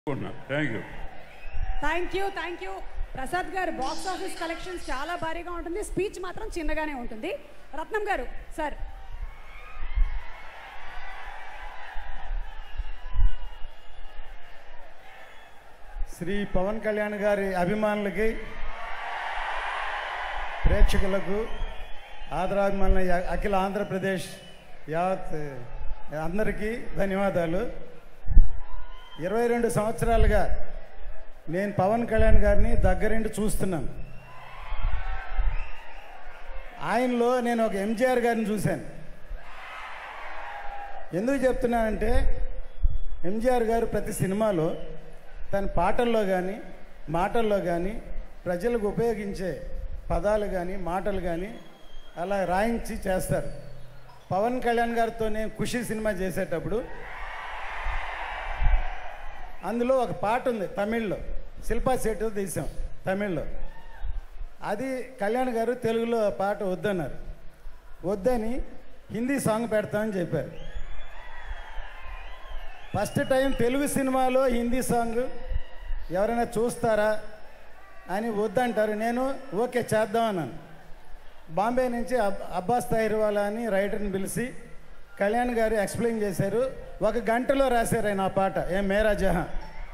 thank you thank you thank you Prasad గారు box office collections చాలా భారీగా ఉంటుంది స్పీచ్ మాత్రం చిన్నగానే ఉంటుంది రత్నం గారు సార్ శ్రీ పవన్ కళ్యాణ్ గారి అభిమానులకి ప్రేక్షకులకు ఆదరాభిమానుల యా- అఖిల ఆంధ్రప్రదేశ్ యావత్ అందరికీ ధన్యవాదాలు ఇరవై రెండు సంవత్సరాలుగా నేను పవన్ కళ్యాణ్ గారిని దగ్గరుండి చూస్తున్నాను ఆయనలో నేను ఒక ఎంజీఆర్ గారిని చూశాను ఎందుకు చెప్తున్నానంటే ఎంజీఆర్ గారు ప్రతి సినిమాలో తన పాటల్లో కానీ మాటల్లో కానీ ప్రజలకు ఉపయోగించే పదాలు కానీ మాటలు కానీ అలా రాయించి చేస్తారు పవన్ కళ్యాణ్ గారితో నేను ఖుషి సినిమా చేసేటప్పుడు అందులో ఒక పాట ఉంది తమిళ్లో శిల్పా శెట్టి తీసాం తమిళ్లో అది కళ్యాణ్ గారు తెలుగులో ఆ పాట వద్దన్నారు వద్దని హిందీ సాంగ్ పెడతామని చెప్పారు ఫస్ట్ టైం తెలుగు సినిమాలో హిందీ సాంగ్ ఎవరైనా చూస్తారా అని వద్దంటారు నేను ఓకే చేద్దాం అన్నాను బాంబే నుంచి అబ్ అబ్బాస్ తైర్వాలా అని రైటర్ని పిలిచి కళ్యాణ్ గారు ఎక్స్ప్లెయిన్ చేశారు ఒక గంటలో రాశారు ఆయన ఆ పాట ఏ మేరా జహా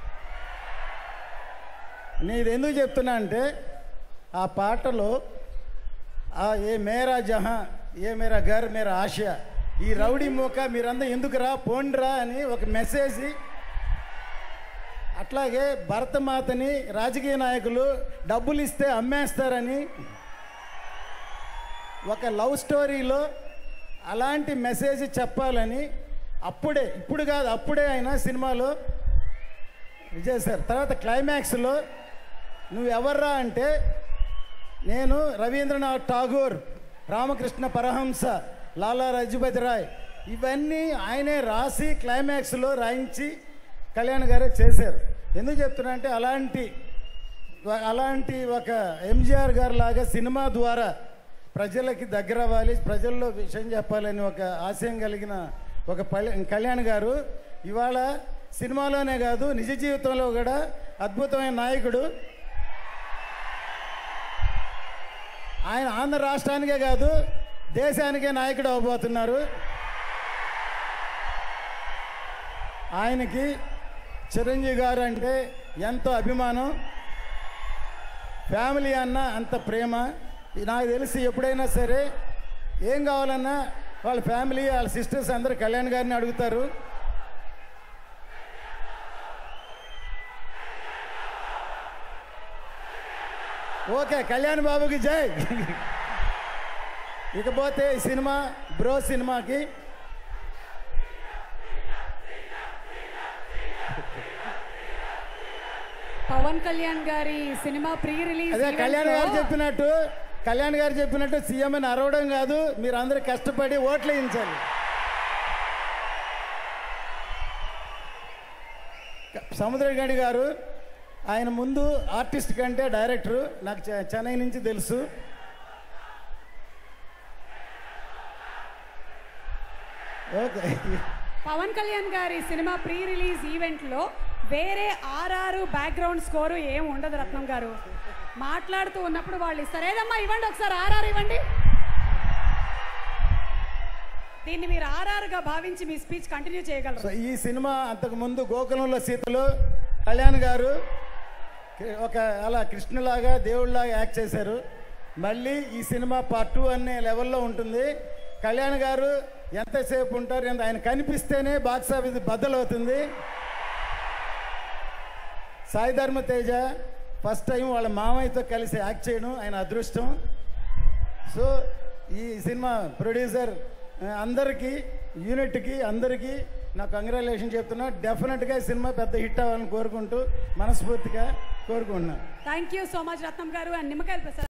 నేను ఇది ఎందుకు చెప్తున్నా అంటే ఆ పాటలో ఆ ఏ మేరా జహా ఏ మేరా ఘర్ మేరా ఆశ ఈ రౌడీ మూక మీరందరూ ఎందుకురా పోండ్రా అని ఒక మెసేజ్ అట్లాగే భరతమాతని రాజకీయ నాయకులు డబ్బులు ఇస్తే అమ్మేస్తారని ఒక లవ్ స్టోరీలో అలాంటి మెసేజ్ చెప్పాలని అప్పుడే ఇప్పుడు కాదు అప్పుడే ఆయన సినిమాలో చేశారు తర్వాత క్లైమాక్స్లో నువ్వు ఎవర్రా అంటే నేను రవీంద్రనాథ్ ఠాగూర్ రామకృష్ణ పరహంస లాలా రజుపతి రాయ్ ఇవన్నీ ఆయనే రాసి క్లైమాక్స్లో రాయించి కళ్యాణ్ గారే చేశారు ఎందుకు చెప్తున్నా అంటే అలాంటి అలాంటి ఒక ఎంజిఆర్ గారు లాగా సినిమా ద్వారా ప్రజలకి దగ్గర అవ్వాలి ప్రజల్లో విషయం చెప్పాలని ఒక ఆశయం కలిగిన ఒక పల్లె కళ్యాణ్ గారు ఇవాళ సినిమాలోనే కాదు నిజ జీవితంలో కూడా అద్భుతమైన నాయకుడు ఆయన ఆంధ్ర రాష్ట్రానికే కాదు దేశానికే నాయకుడు అవబోతున్నారు ఆయనకి చిరంజీవి గారు అంటే ఎంతో అభిమానం ఫ్యామిలీ అన్న అంత ప్రేమ నాకు తెలిసి ఎప్పుడైనా సరే ఏం కావాలన్నా వాళ్ళ ఫ్యామిలీ వాళ్ళ సిస్టర్స్ అందరూ కళ్యాణ్ గారిని అడుగుతారు ఓకే కళ్యాణ్ బాబుకి జై ఇకపోతే ఈ సినిమా బ్రో సినిమాకి పవన్ కళ్యాణ్ గారి సినిమా ప్రీ రిలీజ్ అదే కళ్యాణ్ గారు చెప్పినట్టు కళ్యాణ్ గారు చెప్పినట్టు సీఎం అని అరవడం కాదు మీరు అందరూ కష్టపడి ఓట్లు వేయించాలి సముద్రగడి గారు ఆయన ముందు ఆర్టిస్ట్ కంటే డైరెక్టరు నాకు చె- చెన్నై నుంచి తెలుసు ఓకే పవన్ కళ్యాణ్ గారి సినిమా ప్రీ రిలీజ్ ఈవెంట్ లో వేరే ఆర్ఆర్ బ్యాక్గ్రౌండ్ స్కోర్ ఏం ఉండదు రత్నం గారు మాట్లాడుతూ ఉన్నప్పుడు వాళ్ళు ఇస్తారు ఏదమ్మా ఇవ్వండి ఒకసారి ఆర్ఆర్ ఇవ్వండి దీన్ని మీరు ఆర్ఆర్ గా భావించి మీ స్పీచ్ కంటిన్యూ సో చేయగలరు ఈ సినిమా అంతకు ముందు గోకులంలో సీతలు కళ్యాణ్ గారు ఒక అలా కృష్ణులాగా దేవుళ్ళలాగా యాక్ట్ చేశారు మళ్ళీ ఈ సినిమా పార్ట్ టూ అనే లెవెల్లో ఉంటుంది కళ్యాణ్ గారు ఎంతసేపు ఉంటారు ఎంత ఆయన కనిపిస్తేనే బాక్స్ ఆఫీస్ బద్దలవుతుంది సాయి ధర్మ తేజ ఫస్ట్ టైం వాళ్ళ మామయ్యతో కలిసి యాక్ట్ చేయడం ఆయన అదృష్టం సో ఈ సినిమా ప్రొడ్యూసర్ ఆ, అందరికీ యూనిట్కి అందరికీ నాకు కంగ్రాచులేషన్ చెప్తున్నా డెఫినెట్గా ఈ సినిమా పెద్ద హిట్ అవ్వాలని కోరుకుంటూ మనస్ఫూర్తిగా కోరుకుంటున్నాను thank you so much Ratnam గారు అండ్ నిమ్మకాయలు ప్రసాద్